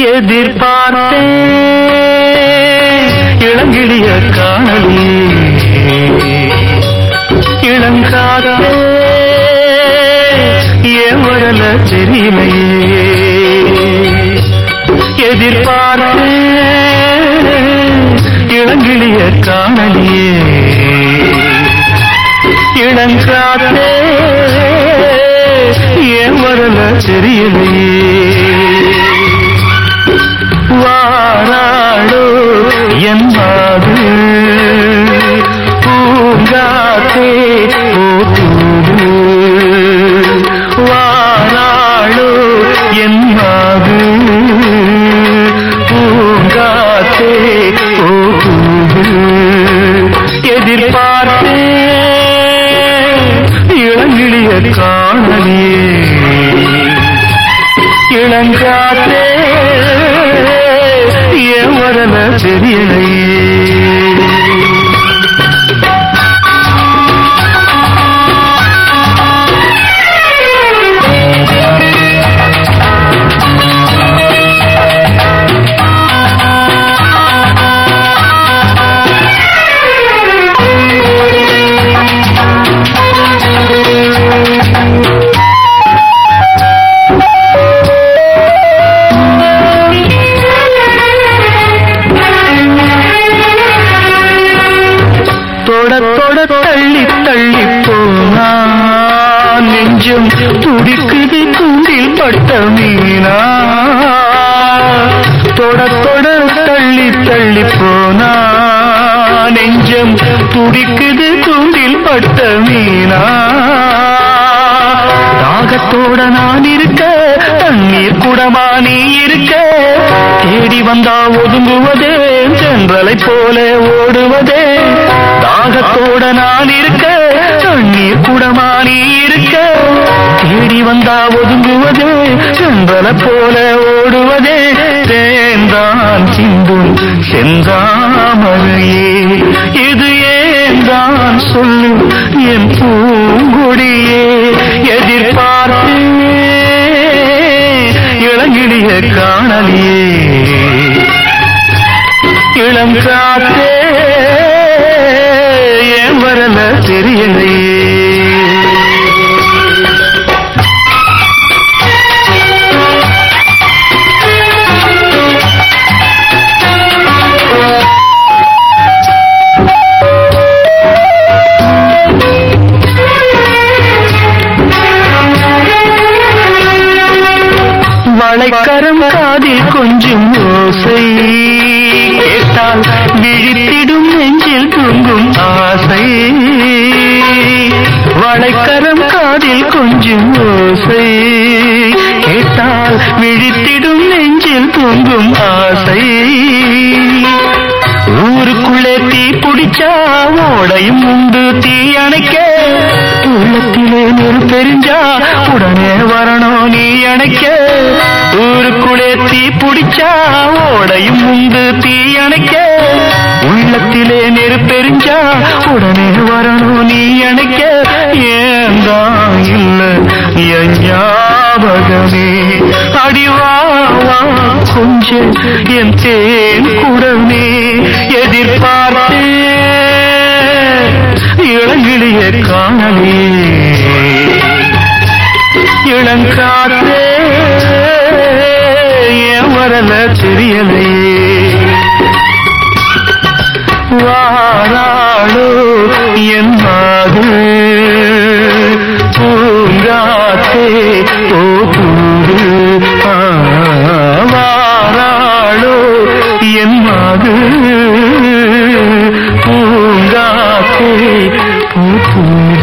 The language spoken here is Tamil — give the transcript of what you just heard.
எதிர்பார்த்தேன் இளங்கிளிய காணலே இளங்காதே ஏன் வரல தெரியலையே எதிர்பார்த்தேன் இளங்கிளிய காணலியே இளங்காதே ஏன் வரல தெரியலையே வாராடோ என்பாது பூங்காத்தே போது வாராளோ என்பாது பூங்காத்தே போது எதிர்பார்த்தே இளங்கிளிய காணலியே இளங்காற்றே ஏன் வரல தெரியலையே தொட தொட தள்ளி தள்ளி போனா நெஞ்சம் துடிக்குது கூண்டில் பட்ட மீனா தொட தொட தள்ளி தள்ளி போனா நெஞ்சம் துடிக்குது கூண்டில் பட்ட மீனா தாகத்தோட நான் இருக்க தண்ணீர் குடமா நீ இருக்க தேடி வந்தா ஒதுங்குவதே சென்றலை போல ஓடுவதே தாகத்தோட நான் இருக்க தண்ணீர் குடமா நீ இருக்க தேடி வந்தா ஒதுங்குவதே சென்றலை போல ஓடுவதே தேந்தான் சிந்தும் செந்தாமரையே இது ஏந்தான் சொல்லு என் பூங்கொடியே எதிர்பார்த்தே இளங்கிளிய காணலியே இளம் காத்தே ஏன் வரல தெரியலையே வளைக்கரம் காதில் கொஞ்சம் ஓசை கேட்டால் விழித்திடும் நெஞ்சில் தூங்கும் ஆசை வளைக்கரம் காதில் கொஞ்சம் ஓசை கேட்டால் விழித்திடும் நெஞ்சில் தூங்கும் ஆசை ஊருக்குள்ளே தீ பிடிச்சா ஓடையும் உண்டு தீ அணைக்க உள்ளத்திலே நெரு தெரிஞ்சா உடனே வரணும் நீ அணைக்க ஊருக்குள்ளே தீ பிடிச்சா ஓடையும் உண்டு தீ அணைக்க உள்ளத்திலே நெரு தெரிஞ்சா உடனே வரணும் நீ அணைக்க ஏந்தான் இல்ல என் ஞாபகமே அடிவா வா கொஞ்சம் என் தேன் குடமே எதிர்பார்த்தே இளங்கிளிய காணலே இளங்காற்றே ஏன் வரல தெரியலையே வாராளோ என் மாது பூங்காத்தே போகுது வாராளோ என் மாது பூங்காத்தே போகுது